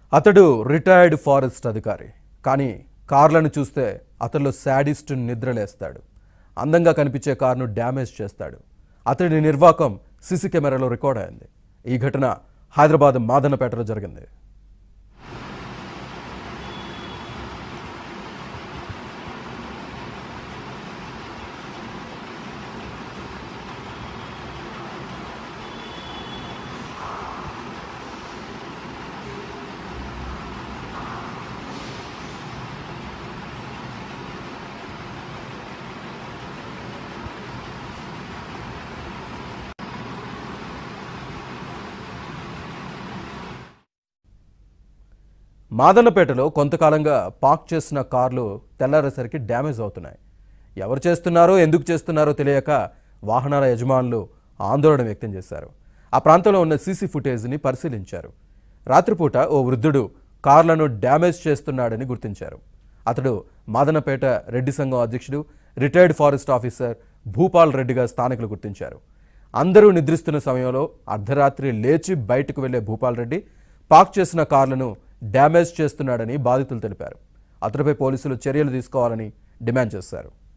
అతడు retired forest అధికారి కానీ కార్లను చూస్తే అతడిలో శాడిస్ట్ నిద్రలేస్తాడు అందంగా కనిపించే కారును డ్యామేజ్ చేస్తాడు అతడి నిర్వాకం సీసీ కెమెరాలో రికార్డ్ అయింది ఈ ఘటన హైదరాబాద్ మాదన్నపేటలో జరిగింది మాదన్నపేటలో కొంతకాలంగా పార్క్ చేసిన కార్లు తెల్లారేసరికి డ్యామేజ్ అవుతున్నాయి ఎవరు చేస్తున్నారో ఎందుకు చేస్తున్నారో తెలియక వాహనాల యజమానులు ఆందోళన వ్యక్తం చేశారు ఆ ప్రాంతంలో ఉన్న సీసీ ఫుటేజ్ని పరిశీలించారు రాత్రిపూట ఓ వృద్ధుడు కార్లను డ్యామేజ్ చేస్తున్నాడని గుర్తించారు అతడు మాదనపేట రెడ్డి సంఘం అధ్యక్షుడు రిటైర్డ్ ఫారెస్ట్ ఆఫీసర్ భూపాల్ రెడ్డిగా స్థానికులు గుర్తించారు అందరూ నిద్రిస్తున్న సమయంలో అర్ధరాత్రి లేచి బయటకు వెళ్లే భూపాల్ రెడ్డి పార్క్ చేసిన కార్లను డ్యామేజ్ చేస్తున్నాడని బాధితులు తెలిపారు అతడిపై పోలీసులు చర్యలు తీసుకోవాలని డిమాండ్ చేశారు